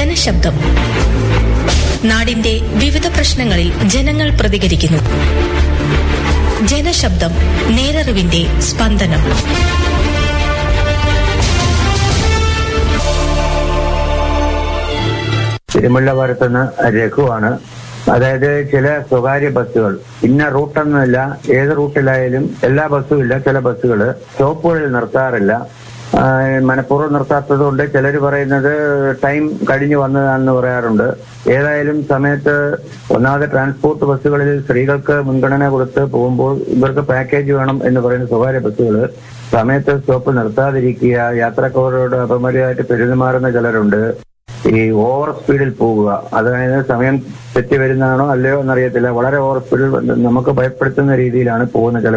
ജനശബ്ദം നാടിന്റെ വിവിധ പ്രശ്നങ്ങളിൽ ജനങ്ങൾ പ്രതികരിക്കുന്നു ജനശബ്ദം നേരറിവിന്റെ സ്പന്ദനം തിരുമുല്ലപുരത്തുനിന്ന് രഘുവാണ് അതായത് ചില സ്വകാര്യ ബസ്സുകൾ ഇന്ന റൂട്ടെന്നല്ല ഏത് റൂട്ടിലായാലും എല്ലാ ബസ്സും ഇല്ല ചില ബസ്സുകൾ സ്റ്റോപ്പുകളിൽ നിർത്താറില്ല ആ, മനഃപൂർവ്വം നിർത്താത്തത് കൊണ്ട് ചിലർ പറയുന്നത് ടൈം കഴിഞ്ഞു വന്നതാണെന്ന് പറയാറുണ്ട് ഏതായാലും സമയത്ത് ഒന്നാമത് ട്രാൻസ്പോർട്ട് ബസ്സുകളിൽ സ്ത്രീകൾക്ക് മുൻഗണന കൊടുത്ത് പോകുമ്പോൾ ഇവർക്ക് പാക്കേജ് വേണം എന്ന് പറയുന്ന സ്വകാര്യ ബസ്സുകൾ സമയത്ത് സ്റ്റോപ്പ് നിർത്താതിരിക്കുക യാത്രക്കാരോട് അപമര്യാദയായിട്ട് പെരുമാറുന്ന ചിലരുണ്ട് ഈ ഓവർ സ്പീഡിൽ പോവുക അതായത് സമയം തെറ്റി വരുന്നതാണോ അല്ലയോ എന്നറിയത്തില്ല വളരെ ഓവർ സ്പീഡിൽ നമുക്ക് ഭയപ്പെടുത്തുന്ന രീതിയിലാണ് പോകുന്ന ചില